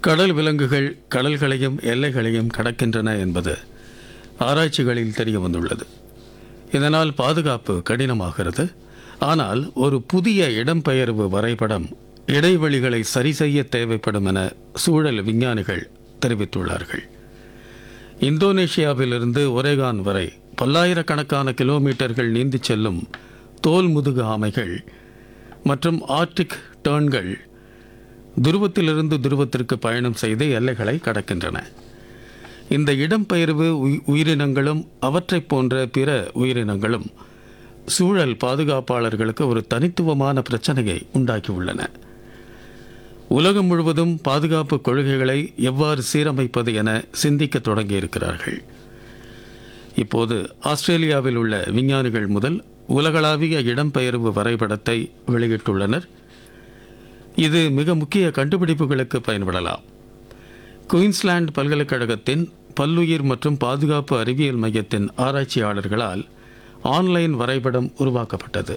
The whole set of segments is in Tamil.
கடல் விலங்குகள் கடல்களையும் எல்லைகளையும் கடக்கின்றன என்பது ஆராய்ச்சிகளில் தெரிய வந்துள்ளது இதனால் பாதுகாப்பு கடினமாகிறது ஆனால் ஒரு புதிய இடம்பெயர்வு வரைபடம் இடைவெளிகளை சரி செய்ய தேவைப்படும் என சூழல் விஞ்ஞானிகள் தெரிவித்துள்ளார்கள் இந்தோனேஷியாவிலிருந்து ஒரேகான் வரை பல்லாயிரக்கணக்கான கிலோமீட்டர்கள் நீந்திச் செல்லும் தோல் முதுகு ஆமைகள் மற்றும் ஆர்டிக் டேர்ன்கள் துருவத்திலிருந்து துருவத்திற்கு பயணம் செய்து எல்லைகளை கடக்கின்றன இந்த இடம்பெயர்வு உயி- உயிரினங்களும் அவற்றைப் போன்ற பிற உயிரினங்களும் சூழல் பாதுகாப்பாளர்களுக்கு ஒரு தனித்துவமான பிரச்சனையை உண்டாக்கியுள்ளன உலகம் முழுவதும் பாதுகாப்பு கொள்கைகளை எவ்வாறு சீரமைப்பது என சிந்திக்க தொடங்கியிருக்கிறார்கள் இப்போது ஆஸ்திரேலியாவில் உள்ள விஞ்ஞானிகள் முதல் உலகளாவிய இடம்பெயர்வு வரைபடத்தை வெளியிட்டுள்ளனர் இது மிக முக்கிய கண்டுபிடிப்புகளுக்கு பயன்படலாம் குயின்ஸ்லாந்து பல்கலைக்கழகத்தின் பல்லுயிர் மற்றும் பாதுகாப்பு அறிவியல் மையத்தின் ஆராய்ச்சியாளர்களால் ஆன்லைன் வரைபடம் உருவாக்கப்பட்டது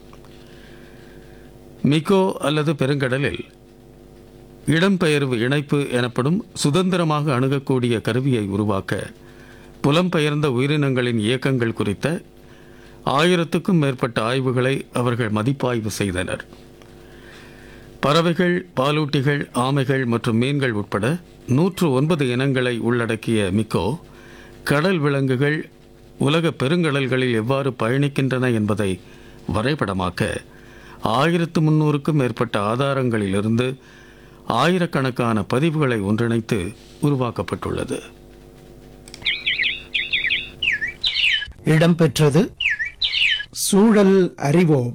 மிகோ அல்லது பெருங்கடலில் இடம்பெயர்வு இணைப்பு எனப்படும் சுதந்திரமாக அணுகக்கூடிய கருவியை உருவாக்க புலம்பெயர்ந்த உயிரினங்களின் இயக்கங்கள் குறித்த ஆயிரத்துக்கும் மேற்பட்ட ஆய்வுகளை அவர்கள் மதிப்பாய்வு செய்தனர் பறவைகள் பாலூட்டிகள் ஆமைகள் மற்றும் மீன்கள் உட்பட நூற்று ஒன்பது இனங்களை உள்ளடக்கிய மிக்கோ கடல் விலங்குகள் உலக பெருங்கடல்களில் எவ்வாறு பயணிக்கின்றன என்பதை வரைபடமாக்க ஆயிரத்து முன்னூறுக்கும் மேற்பட்ட ஆதாரங்களிலிருந்து ஆயிரக்கணக்கான பதிவுகளை ஒன்றிணைத்து உருவாக்கப்பட்டுள்ளது இடம்பெற்றது சூழல் அறிவோம்